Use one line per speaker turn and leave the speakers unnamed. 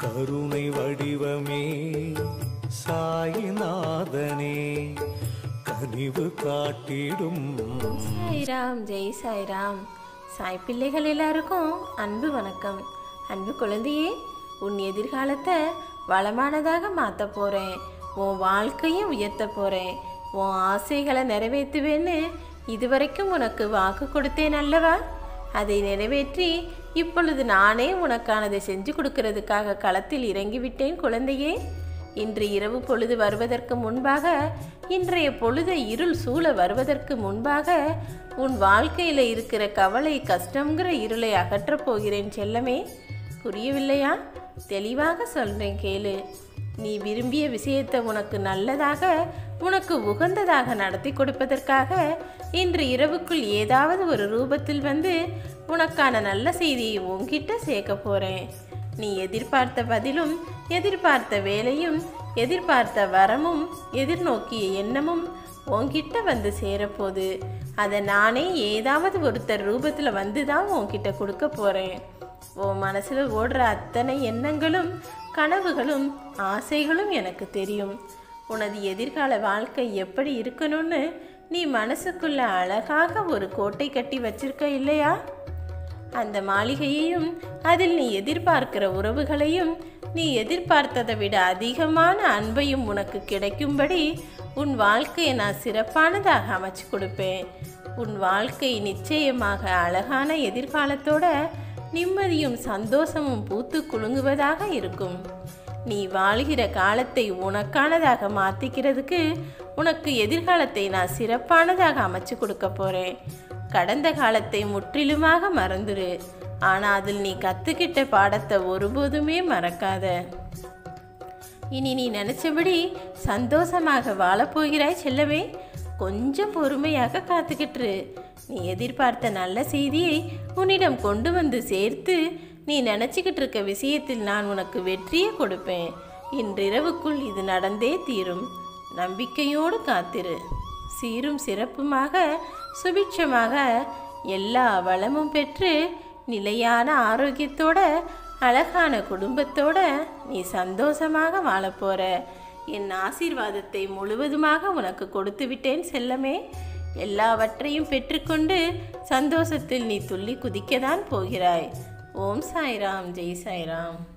கருணை வடிவமே சாயிநாதனே கனிவு காட்டிடும்
சாய்ராம் ஜெய் சாய்ராம் சாய் பிள்ளைகள் எல்லாருக்கும் அன்பு வணக்கம் அன்பு குழந்தையே உன் எதிர்காலத்தை வளமானதாக மாற்ற போகிறேன் உன் வாழ்க்கையை உயர்த்த போகிறேன் உன் ஆசைகளை நிறைவேற்றுவேன்னு இதுவரைக்கும் உனக்கு வாக்கு கொடுத்தேன் அல்லவா அதை நிறைவேற்றி இப்பொழுது நானே உனக்கானதை செஞ்சு கொடுக்கறதுக்காக களத்தில் இறங்கிவிட்டேன் குழந்தையே இன்று இரவு பொழுது வருவதற்கு முன்பாக இன்றைய பொழுதை இருள் சூழ வருவதற்கு முன்பாக உன் வாழ்க்கையில் இருக்கிற கவலை கஷ்டங்கிற இருளை அகற்றப் போகிறேன் செல்லமே புரியவில்லையா தெளிவாக சொல்றேன் கேளு நீ விரும்பிய விஷயத்தை உனக்கு நல்லதாக உனக்கு உகந்ததாக நடத்தி கொடுப்பதற்காக இன்று இரவுக்குள் ஏதாவது ஒரு ரூபத்தில் வந்து உனக்கான நல்ல செய்தியை உன்கிட்ட சேர்க்க போறேன் நீ எதிர்பார்த்த பதிலும் எதிர்பார்த்த வேலையும் எதிர்பார்த்த வரமும் எதிர்நோக்கிய எண்ணமும் உன்கிட்ட வந்து சேரப்போகுது அதை நானே ஏதாவது ஒருத்தர் ரூபத்தில் வந்து தான் உன்கிட்ட கொடுக்க போகிறேன் உன் மனசில் ஓடுற அத்தனை எண்ணங்களும் கனவுகளும் ஆசைகளும் எனக்கு தெரியும் உனது எதிர்கால வாழ்க்கை எப்படி இருக்கணும்னு நீ மனசுக்குள்ள அழகாக ஒரு கோட்டை கட்டி வச்சிருக்க இல்லையா அந்த மாளிகையையும் அதில் நீ எதிர்பார்க்கிற உறவுகளையும் நீ எதிர்பார்த்ததை விட அதிகமான அன்பையும் உனக்கு கிடைக்கும்படி உன் வாழ்க்கையை நான் சிறப்பானதாக அமைச்சு கொடுப்பேன் உன் வாழ்க்கை நிச்சயமாக அழகான எதிர்காலத்தோட நிம்மதியும் சந்தோஷமும் பூத்து குலுங்குவதாக இருக்கும் நீ வாழ்கிற காலத்தை உனக்கானதாக மாற்றிக்கிறதுக்கு உனக்கு எதிர்காலத்தை நான் சிறப்பானதாக அமைச்சு கொடுக்க போகிறேன் கடந்த காலத்தை முற்றிலுமாக மறந்துரு ஆனால் அதில் நீ கற்றுக்கிட்ட பாடத்தை ஒருபோதுமே மறக்காத இனி நீ நினச்சபடி சந்தோஷமாக வாழப்போகிறாய் செல்லவே கொஞ்சம் பொறுமையாக காத்துக்கிட்டுரு நீ எதிர்பார்த்த நல்ல செய்தியை உன்னிடம் கொண்டு வந்து சேர்த்து நீ நினச்சிக்கிட்டு இருக்க விஷயத்தில் நான் உனக்கு வெற்றியை கொடுப்பேன் இன்றிரவுக்குள் இது நடந்தே தீரும் நம்பிக்கையோடு காத்திரு சீரும் சிறப்புமாக சுபிட்சமாக எல்லா வளமும் பெற்று நிலையான ஆரோக்கியத்தோட அழகான குடும்பத்தோட நீ சந்தோஷமாக வாழப்போற என் ஆசீர்வாதத்தை முழுவதுமாக உனக்கு கொடுத்து விட்டேன் செல்லமே எல்லாவற்றையும் பெற்றுக்கொண்டு சந்தோஷத்தில் நீ துள்ளி குதிக்கதான் போகிறாய் ஓம் சாய்ராம் ஜெய் சாய்ராம்